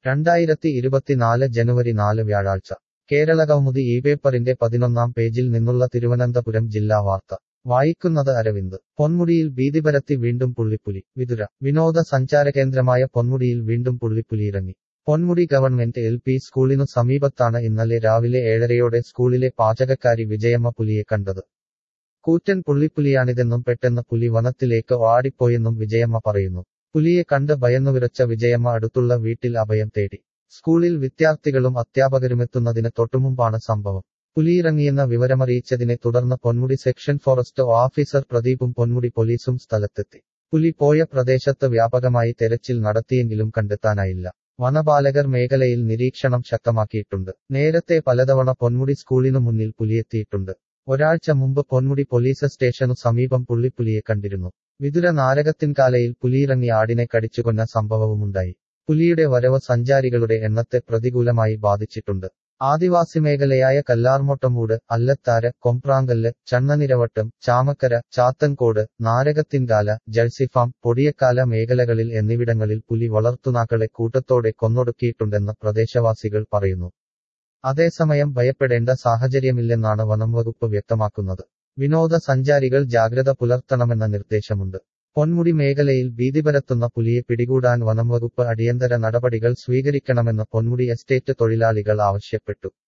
രണ്ടായിരത്തി ഇരുപത്തിനാല് ജനുവരി നാല് വ്യാഴാഴ്ച കേരള കൗമുദി ഈ പേപ്പറിന്റെ പതിനൊന്നാം പേജിൽ നിന്നുള്ള തിരുവനന്തപുരം ജില്ലാ വാർത്ത വായിക്കുന്നത് അരവിന്ദ് പൊന്മുടിയിൽ ഭീതിപരത്തി വീണ്ടും പുള്ളിപ്പുലി വിതുര വിനോദ സഞ്ചാരകേന്ദ്രമായ പൊന്മുടിയിൽ വീണ്ടും പുള്ളിപ്പുലി ഇറങ്ങി പൊന്മുടി ഗവൺമെന്റ് എൽ പി സ്കൂളിനു സമീപത്താണ് ഇന്നലെ രാവിലെ ഏഴരയോടെ സ്കൂളിലെ പാചകക്കാരി വിജയമ്മ പുലിയെ കണ്ടത് കൂറ്റൻ പുള്ളിപ്പുലിയാണിതെന്നും പെട്ടെന്ന് പുലി വനത്തിലേക്ക് ഓടിപ്പോയെന്നും വിജയമ്മ പറയുന്നു പുലിയെ കണ്ട് ഭയന്നുവിറച്ച വിജയമ്മ അടുത്തുള്ള വീട്ടിൽ അഭയം തേടി സ്കൂളിൽ വിദ്യാർത്ഥികളും അധ്യാപകരുമെത്തുന്നതിന് തൊട്ടുമുമ്പാണ് സംഭവം പുലിയിറങ്ങിയെന്ന വിവരമറിയിച്ചതിനെ തുടർന്ന് പൊന്മുടി സെക്ഷൻ ഫോറസ്റ്റ് ഓഫീസർ പ്രദീപും പൊന്മുടി പോലീസും സ്ഥലത്തെത്തി പുലി പോയ പ്രദേശത്ത് വ്യാപകമായി തെരച്ചിൽ നടത്തിയെങ്കിലും കണ്ടെത്താനായില്ല വനപാലകർ മേഖലയിൽ നിരീക്ഷണം ശക്തമാക്കിയിട്ടുണ്ട് നേരത്തെ പലതവണ പൊന്മുടി സ്കൂളിനു മുന്നിൽ പുലിയെത്തിയിട്ടുണ്ട് ഒരാഴ്ച മുമ്പ് പൊന്മുടി പോലീസ് സ്റ്റേഷനു സമീപം പുള്ളിപ്പുലിയെ കണ്ടിരുന്നു വിതുര നാരകത്തിൻകാലയിൽ പുലിയിറങ്ങി ആടിനെ കടിച്ചുകൊന്ന സംഭവവുമുണ്ടായി പുലിയുടെ വരവ് സഞ്ചാരികളുടെ എണ്ണത്തെ പ്രതികൂലമായി ബാധിച്ചിട്ടുണ്ട് ആദിവാസി മേഖലയായ കല്ലാർമൊട്ടമൂട് അല്ലത്താര കൊമ്പ്രാങ്കല്ല് ചണ്ണനിരവട്ടം ചാമക്കര ചാത്തൻകോട് നാരകത്തിൻകാല ജഴ്സിഫാം പൊടിയക്കാല മേഖലകളിൽ എന്നിവിടങ്ങളിൽ പുലി വളർത്തുനാക്കളെ കൂട്ടത്തോടെ കൊന്നൊടുക്കിയിട്ടുണ്ടെന്ന് പ്രദേശവാസികൾ പറയുന്നു അതേസമയം ഭയപ്പെടേണ്ട സാഹചര്യമില്ലെന്നാണ് വനംവകുപ്പ് വ്യക്തമാക്കുന്നത് വിനോദസഞ്ചാരികൾ ജാഗ്രത പുലർത്തണമെന്ന നിർദ്ദേശമുണ്ട് പൊന്മുടി മേഖലയിൽ ഭീതിപരത്തുന്ന പുലിയെ പിടികൂടാൻ വനംവകുപ്പ് അടിയന്തര നടപടികൾ സ്വീകരിക്കണമെന്ന് പൊന്മുടി എസ്റ്റേറ്റ് തൊഴിലാളികൾ ആവശ്യപ്പെട്ടു